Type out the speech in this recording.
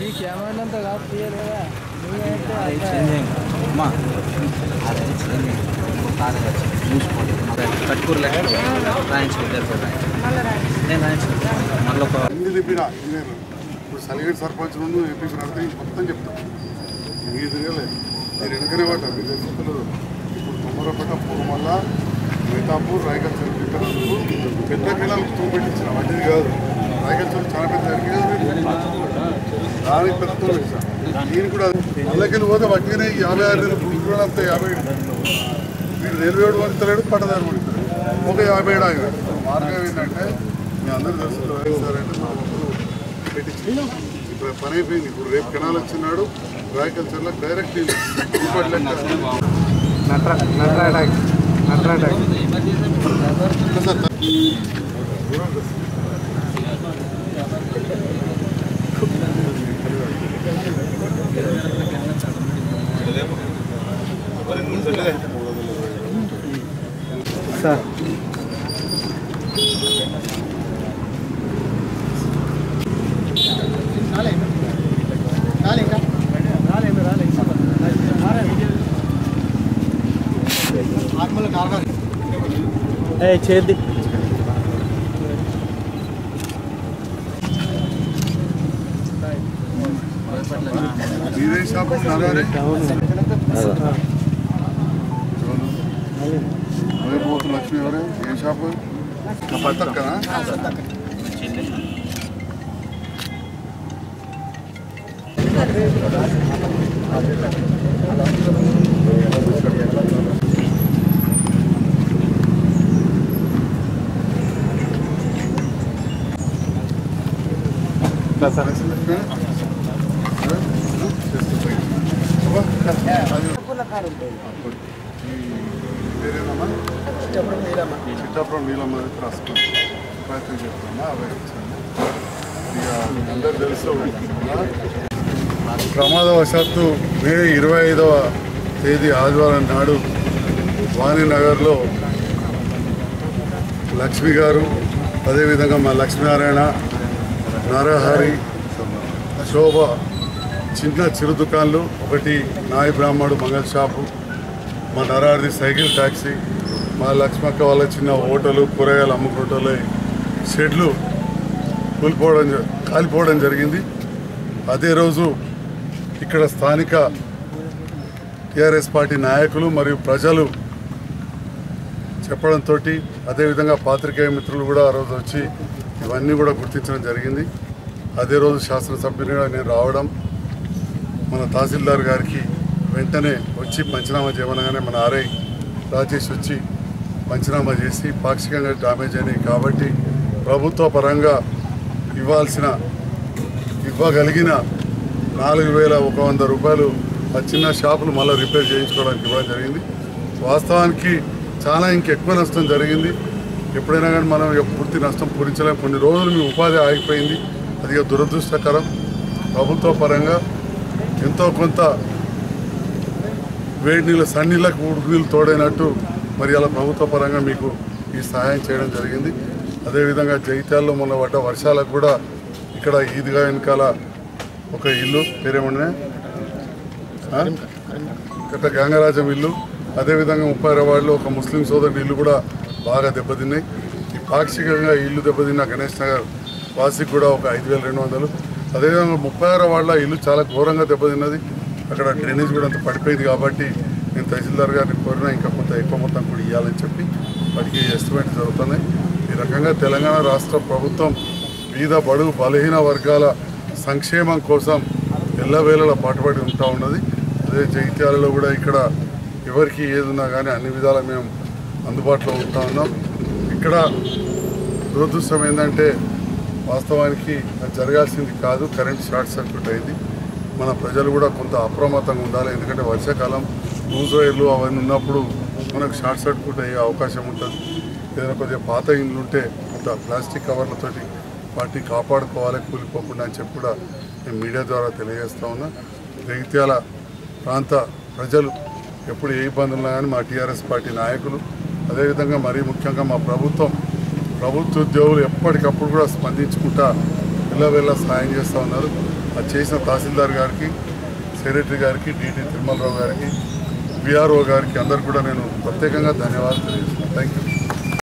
ఈ కెమెరా అంతా కాదు తీయాలి కదా నువ్వైతే అదే అట్లా- చేంజ్ అమ్మా అదే చేంజ్ చూసుకోండి కట్టుకూరు లెక్క రాయించుకుంటారు నేను రాయించుకుంటాను మళ్ళీ ఒక అన్ని తిప్పినా నేను ఇప్పుడు సలిగేట్ సర్పంచ్ నుండి ఎంపీ నడితే మొత్తం చెప్తాను మీరు తిరగలే మీరు వెనకనే పడ్డా మీరు తెలుసుకోలేదు ఇప్పుడు తొమ్మరపేట పూర్వమల్ల మితాపూర్ రాయగల్ చెరువు ఇక్కడ పెద్ద కిలాలు తూ పెట్టించిన వంటిది కాదు రాయగల్ చెరువు చాలా పెద్ద ఎరికే కదా మీరు? దానికి పెద్ద తూ పెట్టించిన దీని కూడా అల్లకెళ్ళి పోతే వట్టిగానే ఈ యాభై ఆరు నెలలు పుట్టుకుని అంతే యాభై ఏడు వీడు రైల్వే వాడు పడతలేడు పట్టదారు పడుతాడు ఒక యాభై ఏడు ఆయన మార్గం ఏంటంటే మీ అందరూ తెలుసు సార్ అంటే మా ఒక్కరు పెట్టించి ఇప్పుడు పని అయిపోయింది ఇప్పుడు రేపు కెనాల్ వచ్చినాడు రాయకల్చర్లో డైరెక్ట్ ఇప్పటి లెక్క నట్రా నట్రా అటాక్ నట్రా అటాక్ సార్ సార్ ఏ చేద్ది మీరే షాపు నగారే పోతు లక్ష్మి ఎవరే ఏ షాపు పక్కనా పేరేనమ్మా చిట్టాపురం నీలమ్మ దగ్గర రాసుకుని ప్రయత్నం చేస్తామా అవే వచ్చాము ఇక అందరు తెలుసు ప్రమాదవశాత్తు మే ఇరవై ఐదవ తేదీ ఆదివారం నాడు వాణినగర్లో లక్ష్మి గారు అదేవిధంగా మా లక్ష్మీనారాయణ నరహరి శోభ చిన్న చిరు దుకాన్లు ఒకటి నాయి బ్రాహ్మడు మంగళ షాపు మా నరారిది సైకిల్ ట్యాక్సీ మా లక్ష్మక్క వాళ్ళ చిన్న హోటలు కూరగాయలు అమ్ముకుంటలే షెడ్లు కూలిపోవడం జ- కాలిపోవడం జరిగింది అదే రోజు ఇక్కడ స్థానిక టీఆర్ఎస్ పార్టీ నాయకులు మరియు ప్రజలు చెప్పడంతో అదేవిధంగా పాత్రికేయ మిత్రులు కూడా ఆ రోజు వచ్చి ఇవన్నీ కూడా గుర్తించడం జరిగింది అదే రోజు శాసనసభ్యునిగా నేను రావడం మన తహసీల్దార్ గారికి వెంటనే వచ్చి పంచనామా చేయమనగానే మన ఆర్ఐ రాజేష్ వచ్చి పంచనామా చేసి పాక్షికంగా డ్యామేజ్ అయినాయి కాబట్టి ప్రభుత్వ పరంగా ఇవ్వాల్సిన ఇవ్వగలిగిన నాలుగు వేల ఒక వంద రూపాయలు ఆ చిన్న షాపులు మళ్ళీ రిపేర్ చేయించుకోవడానికి ఇవ్వడం జరిగింది వాస్తవానికి చాలా ఇంకెక్కువ నష్టం జరిగింది ఎప్పుడైనా కానీ మనం ఇక పూర్తి నష్టం పూరించలేం కొన్ని రోజులు మీ ఉపాధి ఆగిపోయింది అది ఇక దురదృష్టకరం ప్రభుత్వ పరంగా ఎంతో కొంత వేడి నీళ్ళు సన్నీళ్ళకు ఉడుకు నీళ్ళు తోడైనట్టు మరి అలా ప్రభుత్వ పరంగా మీకు ఈ సహాయం చేయడం జరిగింది అదేవిధంగా జైత్యాల్లో మొన్న పడ్డ వర్షాలకు కూడా ఇక్కడ ఈద్గా వెనకాల ఒక ఇల్లు పేరేమన్నా కట్ట గంగరాజం ఇల్లు అదేవిధంగా ముప్పై వార్డులో ఒక ముస్లిం సోదరుడి ఇల్లు కూడా బాగా దెబ్బతిన్నాయి ఈ పాక్షికంగా ఈ ఇల్లు దెబ్బతిన్న గణేష్ నగర్ వాసికి కూడా ఒక ఐదు వేల రెండు వందలు అదేవిధంగా ముప్పై ఆరో వార్డులో ఇల్లు చాలా ఘోరంగా దెబ్బతిన్నది అక్కడ డ్రైనేజ్ కూడా అంత పడిపోయింది కాబట్టి నేను తహసీల్దార్ గారిని కోరినా ఇంకా కొంత ఎక్కువ మొత్తం కూడా ఇవ్వాలని చెప్పి వాటికి ఎస్టిమేట్ జరుగుతున్నాయి ఈ రకంగా తెలంగాణ రాష్ట్ర ప్రభుత్వం వివిధ బడుగు బలహీన వర్గాల సంక్షేమం కోసం ఎల్లవేళలా పాటుపడి ఉంటా ఉన్నది అదే జగిత్యాలలో కూడా ఇక్కడ ఎవరికి ఏది ఉన్నా కానీ అన్ని విధాలా మేము అందుబాటులో ఉంటా ఉన్నాం ఇక్కడ దురదృష్టం ఏంటంటే వాస్తవానికి అది జరగాల్సింది కాదు కరెంట్ షార్ట్ సర్క్యూట్ అయింది మన ప్రజలు కూడా కొంత అప్రమత్తంగా ఉండాలి ఎందుకంటే వర్షాకాలం లూజ్ వైర్లు అవన్నీ ఉన్నప్పుడు మనకు షార్ట్ సర్క్యూట్ అయ్యే అవకాశం ఉంటుంది ఏదైనా కొద్దిగా పాత ఇండ్లు ఉంటే కొంత ప్లాస్టిక్ కవర్లతోటి వాటిని కాపాడుకోవాలి కూలిపోకుండా అని చెప్పి కూడా నేను మీడియా ద్వారా తెలియజేస్తా ఉన్నా జగిత్యాల ప్రాంత ప్రజలు ఎప్పుడు ఏ ఇబ్బంది ఉన్నా కానీ మా టీఆర్ఎస్ పార్టీ నాయకులు అదేవిధంగా మరీ ముఖ్యంగా మా ప్రభుత్వం ప్రభుత్వ ఉద్యోగులు ఎప్పటికప్పుడు కూడా స్పందించుకుంటా వెళ్ళ వెళ్ళ సాయం చేస్తూ ఉన్నారు అది చేసిన తహసీల్దార్ గారికి సెక్రటరీ గారికి డిటి తిరుమలరావు గారికి విఆర్ఓ గారికి అందరికి కూడా నేను ప్రత్యేకంగా ధన్యవాదాలు తెలియజేస్తున్నాను థ్యాంక్ యూ